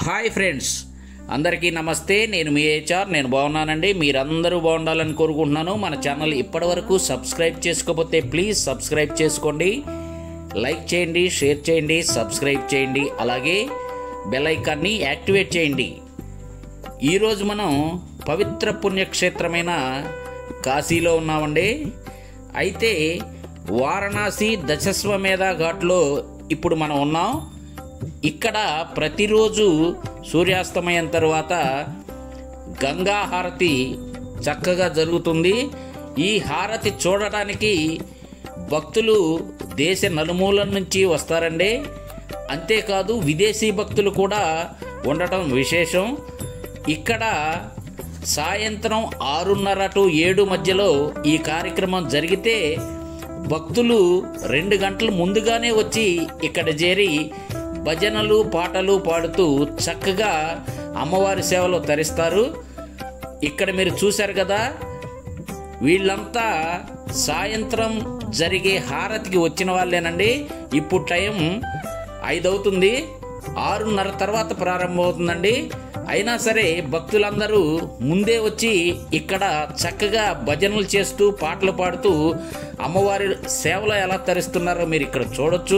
hi friends అందరికీ నమస్తే నేను మీ హెచ్ఆర్ నేను బాగున్నానండి మీరందరూ బాగుండాలని కోరుకుంటున్నాను మన ఛానల్ ఇప్పటివరకు సబ్స్క్రైబ్ చేసుకోకపోతే ప్లీజ్ సబ్స్క్రైబ్ చేసుకోండి లైక్ చేయండి షేర్ చేయండి సబ్స్క్రైబ్ చేయండి అలాగే బెల్ ఐకాన్ని యాక్టివేట్ చేయండి ఈరోజు మనం పవిత్ర పుణ్యక్షేత్రమైన కాశీలో ఉన్నామండి అయితే వారణాసి దశస్వమేధ ఘాట్లో ఇప్పుడు మనం ఉన్నాం ఇక్కడ ప్రతిరోజు సూర్యాస్తమయం తర్వాత గంగా హారతి చక్కగా జరుగుతుంది ఈ హారతి చూడటానికి భక్తులు దేశ నలుమూలల నుంచి వస్తారండి అంతేకాదు విదేశీ భక్తులు కూడా ఉండటం విశేషం ఇక్కడ సాయంత్రం ఆరున్నర టు ఏడు మధ్యలో ఈ కార్యక్రమం జరిగితే భక్తులు రెండు గంటల ముందుగానే వచ్చి ఇక్కడ చేరి భజనలు పాటలు పాడుతూ చక్కగా అమ్మవారి సేవలో తరిస్తారు ఇక్కడ మీరు చూశారు కదా వీళ్ళంతా సాయంత్రం జరిగే హారతికి వచ్చిన వాళ్ళేనండి ఇప్పుడు టైం ఐదు అవుతుంది ఆరున్నర తర్వాత ప్రారంభమవుతుందండి అయినా సరే భక్తులందరూ ముందే వచ్చి ఇక్కడ చక్కగా భజనలు చేస్తూ పాటలు పాడుతూ అమ్మవారి సేవలో ఎలా తరిస్తున్నారో మీరు ఇక్కడ చూడొచ్చు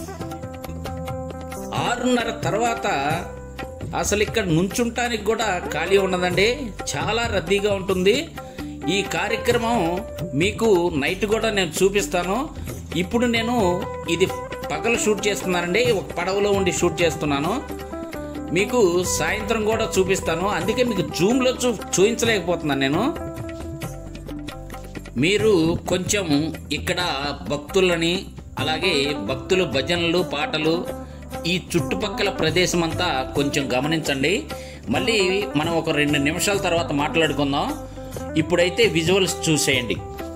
ఆరున్నర తర్వాత అసలు ఇక్కడ నుంచుంటానికి కూడా ఖాళీ ఉండదండి చాలా రద్దీగా ఉంటుంది ఈ కార్యక్రమం మీకు నైట్ కూడా నేను చూపిస్తాను ఇప్పుడు నేను ఇది పగలు షూట్ చేస్తున్నానండి ఒక పడవలో ఉండి షూట్ చేస్తున్నాను మీకు సాయంత్రం కూడా చూపిస్తాను అందుకే మీకు జూమ్లో చూ చూపించలేకపోతున్నాను నేను మీరు కొంచెం ఇక్కడ భక్తులని అలాగే భక్తులు భజనలు పాటలు ఈ చుట్టుపక్కల ప్రదేశం అంతా కొంచెం గమనించండి మళ్ళీ మనం ఒక రెండు నిమిషాల తర్వాత మాట్లాడుకుందాం ఇప్పుడైతే విజువల్స్ చూసేయండి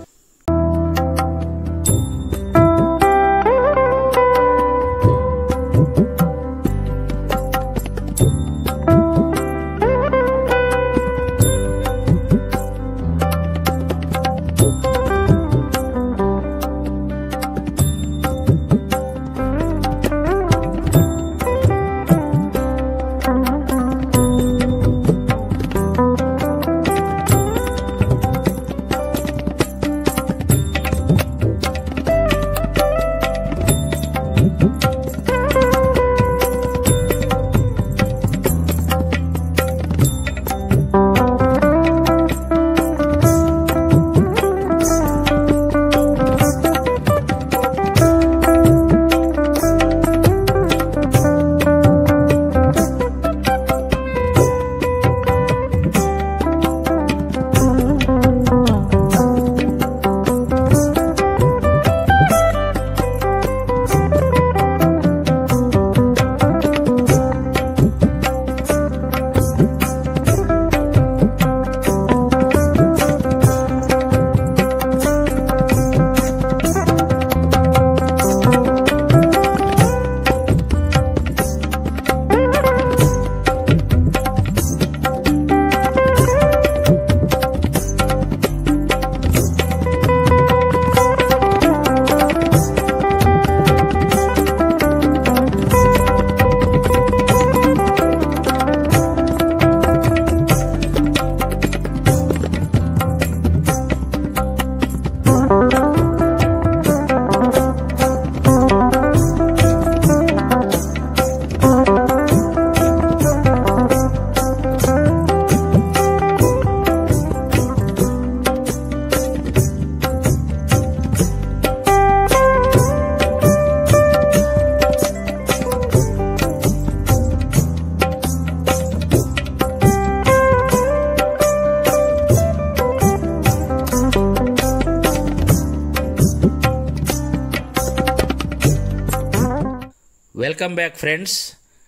welcome back friends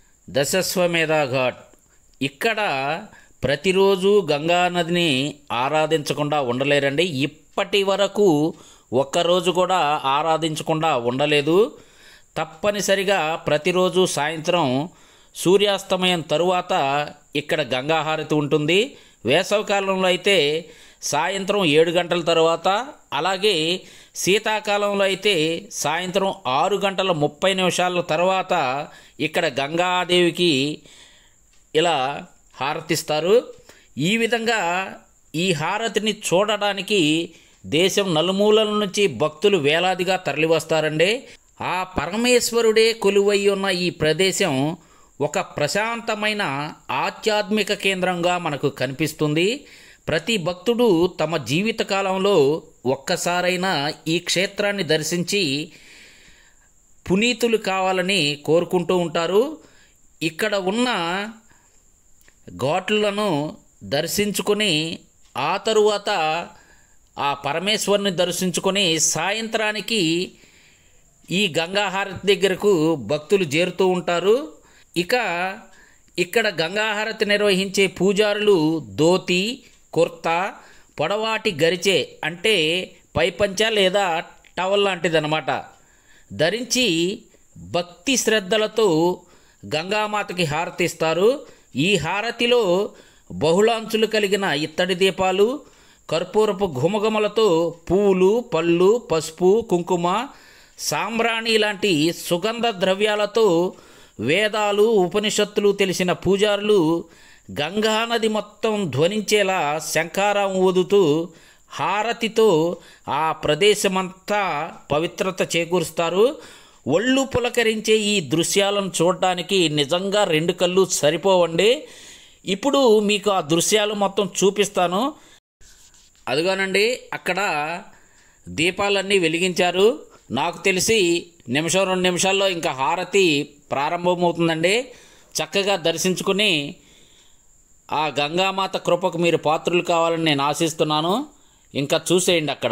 Dashashwamedh Ghat ఇక్కడ ప్రతిరోజు గంగా నదిని ఆరాధించకుండా ఉండలేరండి ఇప్పటి వరకు ఒక్కరోజు కూడా ఆరాధించకుండా ఉండలేదు తప్పనిసరిగా ప్రతిరోజు సాయంత్రం సూర్యాస్తమయం తరువాత ఇక్కడ గంగాహారతి ఉంటుంది వేసవికాలంలో అయితే సాయంత్రం ఏడు గంటల తర్వాత అలాగే శీతాకాలంలో అయితే సాయంత్రం ఆరు గంటల ముప్పై నిమిషాల తర్వాత ఇక్కడ గంగాదేవికి ఇలా హారతిస్తారు ఈ విధంగా ఈ హారతిని చూడడానికి దేశం నలుమూలల నుంచి భక్తులు వేలాదిగా తరలివస్తారండి ఆ పరమేశ్వరుడే కొలువై ఉన్న ఈ ప్రదేశం ఒక ప్రశాంతమైన ఆధ్యాత్మిక కేంద్రంగా మనకు కనిపిస్తుంది ప్రతి భక్తుడు తమ జీవిత కాలంలో ఒక్కసారైనా ఈ క్షేత్రాన్ని దర్శించి పునీతులు కావాలని కోరుకుంటూ ఉంటారు ఇక్కడ ఉన్న ఘాట్లను దర్శించుకొని ఆ తరువాత ఆ పరమేశ్వరుని దర్శించుకొని సాయంత్రానికి ఈ గంగాహారతి దగ్గరకు భక్తులు చేరుతూ ఉంటారు ఇక ఇక్కడ గంగాహారతి నిర్వహించే పూజారులు ధోతి కుర్తా పొడవాటి గరిచే అంటే పైపంచ లేదా టవల్ లాంటిదన్నమాట ధరించి భక్తి శ్రద్ధలతో గంగామాతకి హారతిస్తారు ఈ హారతిలో బహుళాంచులు కలిగిన ఇత్తడి దీపాలు కర్పూరపు ఘుమఘుమలతో పువ్వులు పళ్ళు పసుపు కుంకుమ సాంబ్రాణి లాంటి సుగంధ ద్రవ్యాలతో వేదాలు ఉపనిషత్తులు తెలిసిన పూజారులు గంగానది మొత్తం ధ్వనించేలా శంఖారం ఊదుతూ హారతితో ఆ ప్రదేశమంతా పవిత్రత చేకూరుస్తారు ఒళ్ళు పులకరించే ఈ దృశ్యాలను చూడడానికి నిజంగా రెండు కళ్ళు సరిపోవండి ఇప్పుడు మీకు ఆ దృశ్యాలు మొత్తం చూపిస్తాను అదిగోనండి అక్కడ దీపాలన్నీ వెలిగించారు నాకు తెలిసి నిమిషం రెండు నిమిషాల్లో ఇంకా హారతి ప్రారంభమవుతుందండి చక్కగా దర్శించుకుని ఆ గంగామాత కృపకు మీరు పాత్రులు కావాలని నేను ఆశిస్తున్నాను ఇంకా చూసేయండి అక్కడ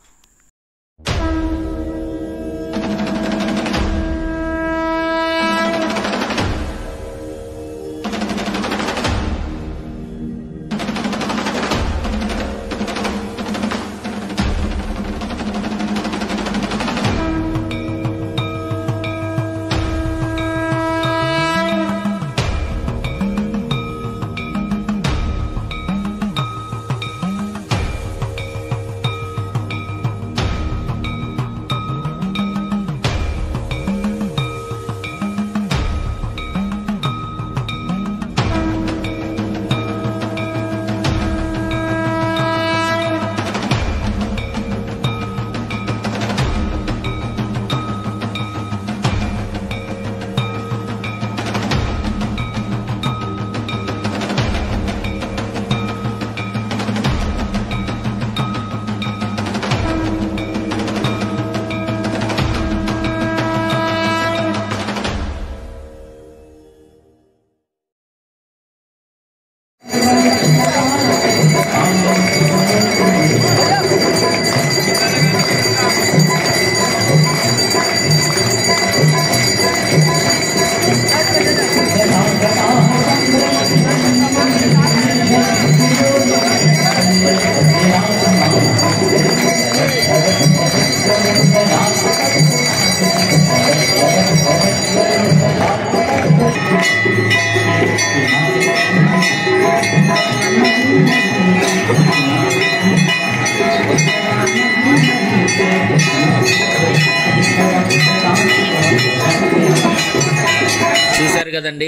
చూశారు కదండి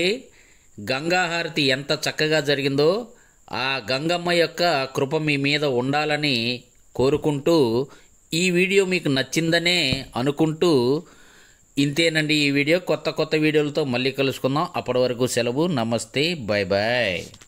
గంగాహారతి ఎంత చక్కగా జరిగిందో ఆ గంగమ్మ యొక్క కృప మీ మీద ఉండాలని కోరుకుంటూ ఈ వీడియో మీకు నచ్చిందనే అనుకుంటూ ఇంతేనండి ఈ వీడియో కొత్త కొత్త వీడియోలతో మళ్ళీ కలుసుకుందాం అప్పటి వరకు సెలవు నమస్తే బాయ్ బాయ్